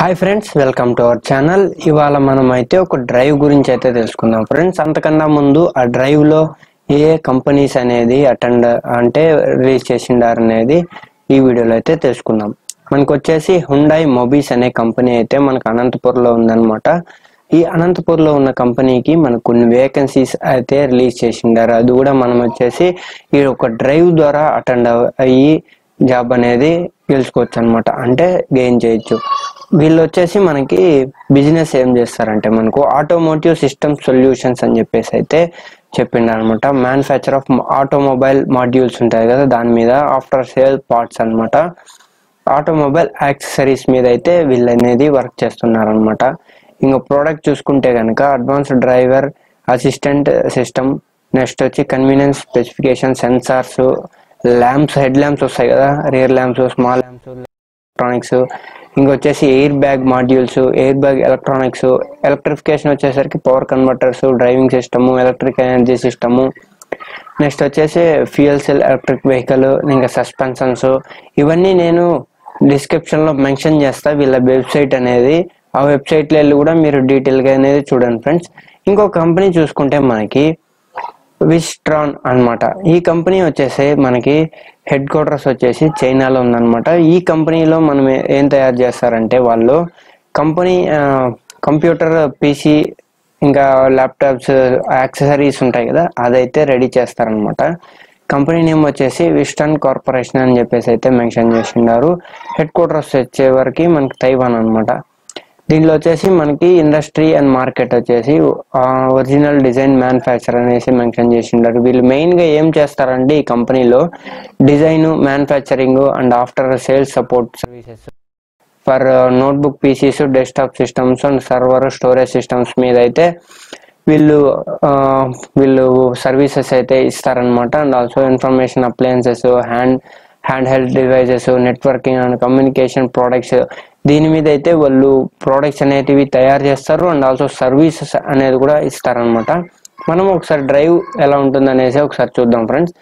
hi friends welcome to our channel ఇవాళ మనం అయితే ఒక డ్రైవ్ గురించి అయితే తెలుసుకుందాం ఫ్రెండ్స్ అంతకన్నా ముందు ఆ డ్రైవ్ లో ఏ ఏ కంపెనీస్ అనేది అటెండ్ అంటే రిలీజ్ చేసిండారు అనేది ఈ వీడియోలో అయితే తెలుసుకుందాం మనకు వచ్చేసి హుండాయ్ మొబీస్ అనే కంపెనీ అయితే మనకు అనంతపూర్లో ఉందన్నమాట ఈ అనంతపూర్లో ఉన్న కంపెనీకి మనకు కొన్ని వేకెన్సీస్ అయితే రిలీజ్ చేసిండారు అది కూడా మనం వచ్చేసి ఈ ఒక డ్రైవ్ ద్వారా అటెండ్ అయ్యి జాబ్ అనేది గెలుచుకోవచ్చు అనమాట అంటే గెయిన్ చేయొచ్చు వీళ్ళు వచ్చేసి మనకి బిజినెస్ ఏం చేస్తారంటే మనకు ఆటోమోటివ్ సిస్టమ్ సొల్యూషన్స్ అని చెప్పేసి అయితే చెప్పిండు అనమాట మ్యానుఫ్యాక్చర్ ఆఫ్ ఆటోమొబైల్ మాడ్యూల్స్ ఉంటాయి కదా దాని మీద ఆఫ్టర్ సేల్ పార్ట్స్ అన్నమాట ఆటోమొబైల్ యాక్సెసరీస్ మీద అయితే వీళ్ళు అనేది వర్క్ చేస్తున్నారనమాట ఇంకా ప్రోడక్ట్ చూసుకుంటే కనుక advanced driver assistant system next వచ్చి convenience specification sensors lamps head lamps వస్తాయి కదా rear lamps small lamps electronics ఇంకొచ్చేసి air bag modules air bag electronics electrification వచ్చేసరికి power converters driving system electric energy system next వచ్చేసి fuel cell electric vehicle ఇంకా suspensions ఇవన్నీ నేను డిస్క్రిప్షన్లో mention చేస్తా వీళ్ళ వెబ్సైట్ అనేది ఆ వెబ్సైట్లో వెళ్ళి కూడా మీరు డీటెయిల్గా అనేది చూడండి ఫ్రెండ్స్ ఇంకో కంపెనీ చూసుకుంటే మనకి విస్ట్రాన్ అన్నమాట ఈ కంపెనీ వచ్చేసి మనకి హెడ్ క్వార్టర్స్ వచ్చేసి చైనాలో ఉందన్నమాట ఈ కంపెనీలో మనం ఏ- ఏం తయారు చేస్తారంటే వాళ్ళు కంపెనీ కంప్యూటర్ పీసీ ఇంకా ల్యాప్టాప్స్ యాక్సెసరీస్ ఉంటాయి కదా అదైతే రెడీ చేస్తారనమాట కంపెనీ నేమ్ వచ్చేసి విస్టర్న్ కార్పొరేషన్ అని చెప్పేసి అయితే మెన్షన్ చేసిండారు హెడ్ క్వార్టర్స్ వచ్చే వరకు మనకి తైవాన్ అన్నమాట దీనిలో వచ్చేసి మనకి ఇండస్ట్రీ అండ్ మార్కెట్ వచ్చేసి ఒరిజినల్ డిజైన్ మ్యానుఫ్యాక్చర్ అనేసి మెన్షన్ చేసిండారు వీళ్ళు మెయిన్ గా ఏం చేస్తారంటే ఈ కంపెనీలో design manufacturing and after sales support services for notebook PCs desktop systems and server storage systems మీద అయితే వీళ్ళు ఆ, వీళ్ళు సర్వీసెస్ అయితే ఇస్తారనమాట and also information appliances hand hand held devices networking and communication products దీని మీద అయితే వాళ్ళు ప్రోడక్ట్స్ అనేటివి తయారు చేస్తారు అండ్ ఆల్సో సర్వీసెస్ అనేది కూడా ఇస్తారనమాట మనం ఒకసారి డ్రైవ్ ఎలా ఉంటుంది అనేసి ఒకసారి చూద్దాం ఫ్రెండ్స్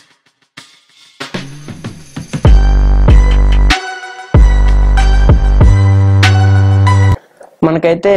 మనకైతే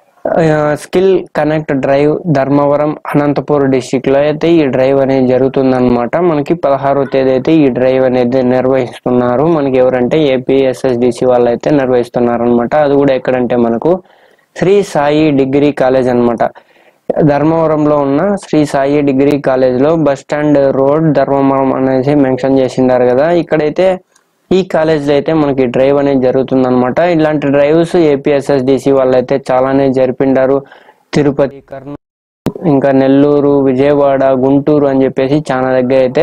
skill connect drive Dharmavaram Anantapur district లో అయితే ఈ డ్రైవ్ అనేది జరుగుతుందన్నమాట మనకి పదహారో తేదీ అయితే ఈ డ్రైవ్ అనేది నిర్వహిస్తున్నారు మనకి ఎవరంటే ఏపీఎస్ఎస్డిసి వాళ్ళు అయితే నిర్వహిస్తున్నారు అనమాట అది కూడా ఎక్కడంటే మనకు శ్రీ సాయి డిగ్రీ కాలేజ్ అన్నమాట ధర్మవరంలో ఉన్న శ్రీ సాయి డిగ్రీ కాలేజ్ లో బస్ స్టాండ్ రోడ్ ధర్మవరం అనేసి మెన్షన్ చేసిండారు కదా ఇక్కడైతే ఈ కాలేజ్ లో అయితే మనకి డ్రైవ్ అనేది జరుగుతుంది అనమాట ఇలాంటి డ్రైవ్స్ ఏపీఎస్ఎస్డిసి వాళ్ళు అయితే చాలానే జరిపిండారు తిరుపతి కర్నూలు ఇంకా నెల్లూరు విజయవాడ గుంటూరు అని చెప్పేసి చాలా దగ్గర అయితే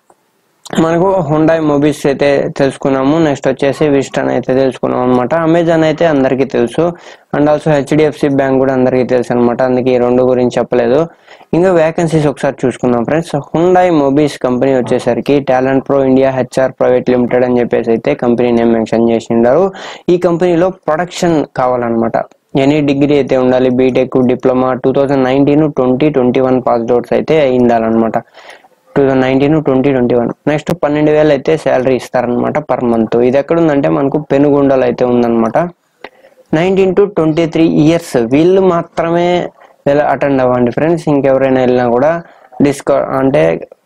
మనకు హుండాయ్ మొబైల్స్ అయితే తెలుసుకున్నాము నెక్స్ట్ వచ్చేసి విస్టన్ అయితే తెలుసుకున్నాం అనమాట అమెజాన్ అయితే అందరికీ తెలుసు అండ్ ఆల్సో హెచ్డిఎఫ్సి బ్యాంక్ కూడా అందరికీ తెలుసు అనమాట అందుకే ఈ రెండు గురించి చెప్పలేదు ఇంకా వేకెన్సీస్ ఒకసారి చూసుకుందాం ఫ్రెండ్స్ హుండాయ్ మొబైల్స్ కంపెనీ వచ్చేసరికి talent pro India HR private limited అని చెప్పేసి అయితే కంపెనీ నేమ్ మెన్షన్ చేసిండారు ఈ కంపెనీలో ప్రొడక్షన్ కావాలన్నమాట ఎనీ డిగ్రీ అయితే ఉండాలి BTech diploma two thousand nineteen twenty twenty one pass outs అయితే అయిండాలన్నమాట two thousand nineteen twenty twenty one next పన్నెండు వేలు అయితే శాలరీ ఇస్తారనమాట పర్ మంత్ ఇది ఎక్కడ ఉందంటే మనకు పెనుగొండలు అయితే ఉందన్నమాట nineteen to twenty three years వీళ్ళు మాత్రమే అటెండ్ అవ్వండి ఫ్రెండ్స్ ఇంకెవరైనా వెళ్ళినా కూడా డిస్కౌ అంటే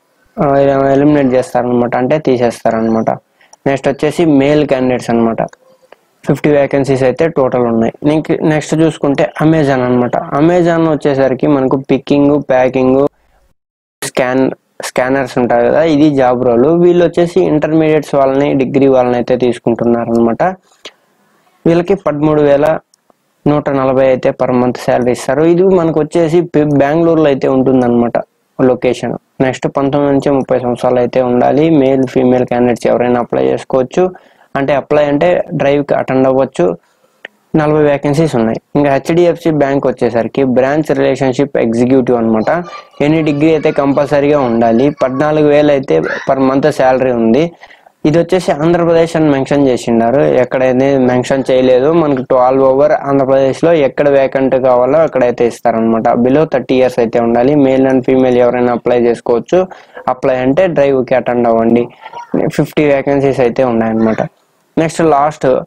ఎలిమినేట్ చేస్తారనమాట అంటే తీసేస్తారనమాట నెక్స్ట్ వచ్చేసి మేల్ క్యాండిడేట్స్ అన్నమాట ఫిఫ్టీ వేకెన్సీస్ అయితే టోటల్ ఉన్నాయి నెక్స్ట్ చూసుకుంటే అమెజాన్ అన్నమాట అమెజాన్ వచ్చేసరికి మనకు పిక్కింగ్ ప్యాకింగ్ స్కాన్ స్కానర్స్ ఉంటాయి కదా ఇది జాబ్ రోల్ వీళ్ళు వచ్చేసి ఇంటర్మీడియట్స్ వాళ్ళని డిగ్రీ వాళ్ళని అయితే తీసుకుంటున్నారు అనమాట వీళ్ళకి పదమూడు వేల నూట నలభై అయితే పర్ మంత్ శాలరీ ఇస్తారు ఇది మనకు వచ్చేసి పి- బెంగళూరులో అయితే ఉంటుందన్నమాట లొకేషన్ నెక్స్ట్ పంతొమ్మిది నుంచి ముప్పై సంవత్సరాలు అయితే ఉండాలి మేల్ ఫీమేల్ క్యాండిడేట్స్ ఎవరైనా అప్లై చేసుకోవచ్చు అంటే అప్లై అంటే డ్రైవ్కి అటెండ్ అవ్వచ్చు నలభై వేకెన్సీస్ ఉన్నాయి ఇంకా హెచ్డిఎఫ్సి బ్యాంక్ వచ్చేసరికి బ్రాంచ్ రిలేషన్షిప్ ఎగ్జిక్యూటివ్ అన్నమాట ఎనీ డిగ్రీ అయితే కంపల్సరీగా ఉండాలి పద్నాలుగు వేలు అయితే పర్ మంత్ శాలరీ ఉంది ఇది వచ్చేసి ఆంధ్రప్రదేశ్ అని మెన్షన్ చేసిండారు ఎక్కడైతే మెన్షన్ చేయలేదు మనకి ట్వెల్వ్ ఓవర్ ఆంధ్రప్రదేశ్ లో ఎక్కడ వేకెంట్ కావాలో అక్కడైతే ఇస్తారనమాట బిలో థర్టీ ఇయర్స్ అయితే ఉండాలి మేల్ అండ్ ఫీమేల్ ఎవరైనా అప్లై చేసుకోవచ్చు అప్లై అంటే డ్రైవ్ కి అటెండ్ అవ్వండి ఫిఫ్టీ వేకెన్సీస్ అయితే ఉన్నాయన్నమాట next last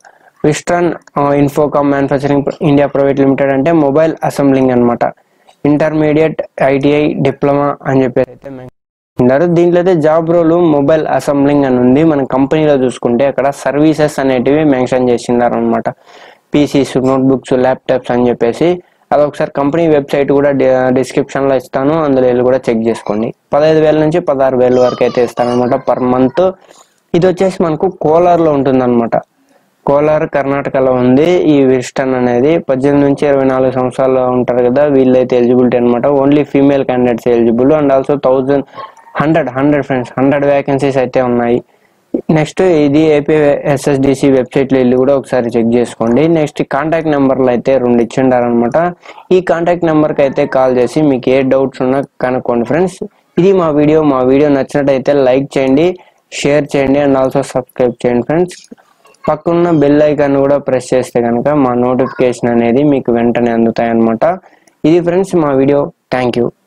Wistron Infocomm manufacturing India private limited అంటే మొబైల్ అసెంబ్లింగ్ అనమాట ఇంటర్మీడియట్ ఐటీఐ డిప్లొమా అని చెప్పేసి అయితే ఉన్నారు దీంట్లో అయితే జాబ్ రోల్ మొబైల్ అసెంబ్లింగ్ అని ఉంది మన కంపెనీలో చూసుకుంటే అక్కడ సర్వీసెస్ అనేటివి మెన్షన్ చేసినారు అనమాట పీసీస్ నోట్బుక్స్ ల్యాప్టాప్స్ అని చెప్పేసి అది ఒకసారి కంపెనీ వెబ్సైట్ కూడా డిస్క్రిప్షన్ లో ఇస్తాను అందులో వెళ్ళి కూడా చెక్ చేసుకోండి పదహైదు వేల నుంచి పదహారు వేల వరకు అయితే ఇస్తాను అనమాట పర్ మంత్ ఇది వచ్చేసి మనకు కోలార్ లో ఉంటుంది అనమాట కోలార్ కర్ణాటకలో ఉంది ఈ విస్టన్ అనేది పద్దెనిమిది నుంచి ఇరవై నాలుగు సంవత్సరాలు ఉంటారు కదా వీళ్ళైతే ఎలిజిబిలిటీ అనమాట only female candidates eligible and also thousand hundred hundred friends hundred vacancies అయితే ఉన్నాయి నెక్స్ట్ ఇది ఏపీ ఎస్ఎస్డిసి వెబ్సైట్లో వెళ్ళి కూడా ఒకసారి చెక్ చేసుకోండి నెక్స్ట్ కాంటాక్ట్ నెంబర్లు అయితే రెండు ఇచ్చిండారనమాట ఈ కాంటాక్ట్ నెంబర్కి అయితే కాల్ చేసి మీకు ఏ డౌట్స్ ఉన్నా కనుక్కోండి ఫ్రెండ్స్ ఇది మా వీడియో మా వీడియో నచ్చినట్టయితే లైక్ చేయండి షేర్ చేయండి అండ్ ఆల్సో సబ్స్క్రైబ్ చేయండి ఫ్రెండ్స్ పక్కన్న బెల్ ఐకాన్ కూడా ప్రెస్ చేస్తే కనుక మా నోటిఫికేషన్ అనేది మీకు వెంటనే అందుతాయి అనమాట ఇది ఫ్రెండ్స్ మా వీడియో థ్యాంక్ యూ